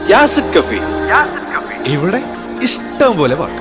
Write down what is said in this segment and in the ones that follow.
യാസിഡ് കഫി ഇവിടെ ഇഷ്ടം പോലെ പാട്ട്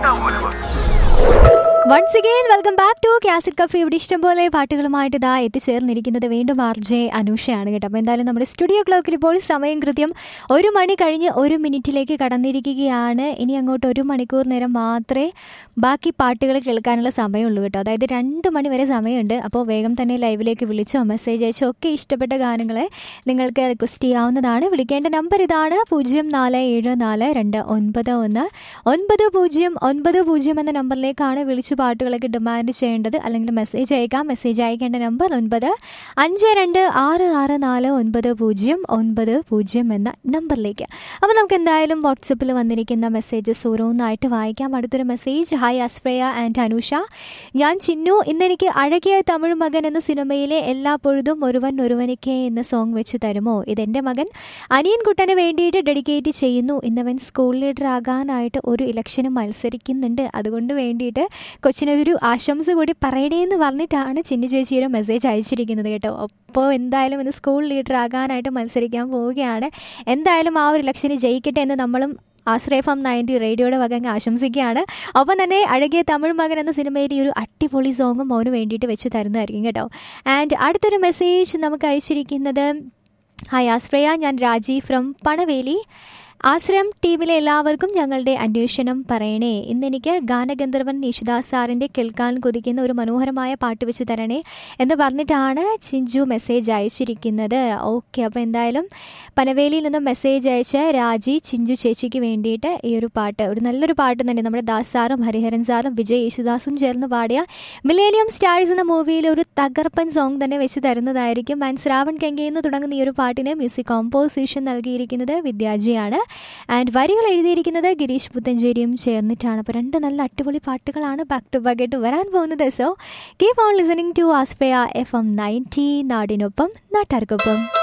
once again welcome back to ക്യാസിറ്റ് കഫി ഇവിടെ ഇഷ്ടംപോലെ പാട്ടുകളുമായിട്ട് ഇതാ എത്തിച്ചേർന്നിരിക്കുന്നത് വീണ്ടും ആർ ജെ അനൂഷയാണ് കേട്ടോ അപ്പോൾ എന്തായാലും നമ്മുടെ സ്റ്റുഡിയോ ക്ലോക്കിൽ ഇപ്പോൾ സമയം കൃത്യം ഒരു മണി കഴിഞ്ഞ് ഒരു മിനിറ്റിലേക്ക് കടന്നിരിക്കുകയാണ് ഇനി അങ്ങോട്ട് ഒരു മണിക്കൂർ നേരം മാത്രമേ ബാക്കി പാട്ടുകൾ കേൾക്കാനുള്ള സമയമുള്ളൂ കേട്ടോ അതായത് രണ്ട് മണി വരെ സമയമുണ്ട് അപ്പോൾ വേഗം തന്നെ ലൈവിലേക്ക് വിളിച്ചോ മെസ്സേജ് അയച്ചോ ഒക്കെ ഇഷ്ടപ്പെട്ട ഗാനങ്ങളെ നിങ്ങൾക്ക് റിക്വസ്റ്റ് ചെയ്യാവുന്നതാണ് വിളിക്കേണ്ട നമ്പർ ഇതാണ് പൂജ്യം നാല് ഏഴ് നാല് രണ്ട് ഒൻപത് ഒന്ന് ഒൻപത് പൂജ്യം ഒൻപത് പൂജ്യം എന്ന നമ്പറിലേക്കാണ് വിളിച്ചു പാട്ടുകളൊക്കെ ഡിമാൻഡ് ചെയ്യേണ്ടത് അല്ലെങ്കിൽ മെസ്സേജ് അയക്കാം മെസ്സേജ് അയക്കേണ്ട നമ്പർ ഒൻപത് അഞ്ച് രണ്ട് ആറ് ആറ് നാല് ഒൻപത് പൂജ്യം ഒൻപത് പൂജ്യം എന്ന നമ്പറിലേക്ക് അപ്പോൾ നമുക്ക് എന്തായാലും വാട്സപ്പിൽ വന്നിരിക്കുന്ന മെസ്സേജസ് ഓരോന്നായിട്ട് വായിക്കാം അടുത്തൊരു മെസ്സേജ് ഹായ് അസ്ഫ്രയ ആൻഡ് അനുഷ ഞാൻ ചിന്നു ഇന്നെനിക്ക് അഴകിയ തമിഴ് മകൻ എന്ന സിനിമയിലെ എല്ലാ പൊഴുതും ഒരുവൻ ഒരുവനിക്കെ എന്ന സോങ് വെച്ച് തരുമോ ഇതെൻ്റെ മകൻ അനിയൻ കുട്ടന് വേണ്ടിയിട്ട് ഡെഡിക്കേറ്റ് ചെയ്യുന്നു ഇന്നവൻ സ്കൂൾ ലീഡർ ആകാനായിട്ട് ഒരു ഇലക്ഷന് മത്സരിക്കുന്നുണ്ട് അതുകൊണ്ട് വേണ്ടിയിട്ട് കൊച്ചിനൊരു ആശംസ കൂടി പറയണേ എന്ന് പറഞ്ഞിട്ടാണ് ചിന്നു ചേച്ചി ഒരു മെസ്സേജ് അയച്ചിരിക്കുന്നത് കേട്ടോ അപ്പോൾ എന്തായാലും ഇന്ന് സ്കൂൾ ലീഡർ ആകാനായിട്ട് മത്സരിക്കാൻ പോവുകയാണ് എന്തായാലും ആ ഒരു ഇലക്ഷന് ജയിക്കട്ടെ എന്ന് നമ്മളും ആശ്രയ ഫം നയൻറ്റി റേഡിയോയുടെ വക അങ്ങ് ആശംസിക്കുകയാണ് ഒപ്പം തന്നെ അഴകിയ തമിഴ് മകൻ എന്ന സിനിമയിൽ ഈ ഒരു അടിപൊളി സോങ്ങും മോന് വേണ്ടിയിട്ട് വെച്ച് തരുന്നതായിരിക്കും കേട്ടോ ആൻഡ് അടുത്തൊരു മെസ്സേജ് നമുക്ക് അയച്ചിരിക്കുന്നത് ഹായ് ആശ്രയ ഞാൻ രാജീവ് ഫ്രം പണവേലി ആശ്രയം ടീമിലെ എല്ലാവർക്കും ഞങ്ങളുടെ അന്വേഷണം പറയണേ ഇന്നെനിക്ക് ഗാനഗന്ധർവൻ യേശുദാസ് സാറിൻ്റെ കേൾക്കാൻ കൊതിക്കുന്ന ഒരു മനോഹരമായ പാട്ട് വെച്ച് തരണേ എന്ന് പറഞ്ഞിട്ടാണ് ചിഞ്ചു മെസ്സേജ് അയച്ചിരിക്കുന്നത് ഓക്കെ അപ്പോൾ എന്തായാലും പനവേലിയിൽ നിന്നും മെസ്സേജ് അയച്ച രാജി ചിഞ്ചു ചേച്ചിക്ക് വേണ്ടിയിട്ട് ഈ ഒരു പാട്ട് ഒരു നല്ലൊരു പാട്ട് തന്നെ നമ്മുടെ ദാസ് സാറും ഹരിഹരൻ സാറും വിജയ് യേശുദാസും ചേർന്ന് പാടിയ മിലേനിയം സ്റ്റാർസ് എന്ന മൂവിയിൽ ഒരു തകർപ്പൻ സോങ് തന്നെ വെച്ച് തരുന്നതായിരിക്കും ആൻഡ് ശ്രാവൺ കെങ്കയെന്ന് തുടങ്ങുന്ന ഈ ഒരു പാട്ടിന് മ്യൂസിക് കോമ്പോസിഷൻ നൽകിയിരിക്കുന്നത് വിദ്യാജിയാണ് ആൻഡ് വരികൾ എഴുതിയിരിക്കുന്നത് ഗിരീഷ് പുത്തഞ്ചേരിയും ചേർന്നിട്ടാണ് അപ്പോൾ രണ്ട് നല്ല അടിപൊളി പാട്ടുകളാണ് ബാക്ക് ടു ബാക്ക് ആയിട്ട് വരാൻ പോകുന്നത് so keep on listening to ആസ്ഫയ എഫ് എം നയൻറ്റി നാടിനൊപ്പം നാട്ടാർക്കൊപ്പം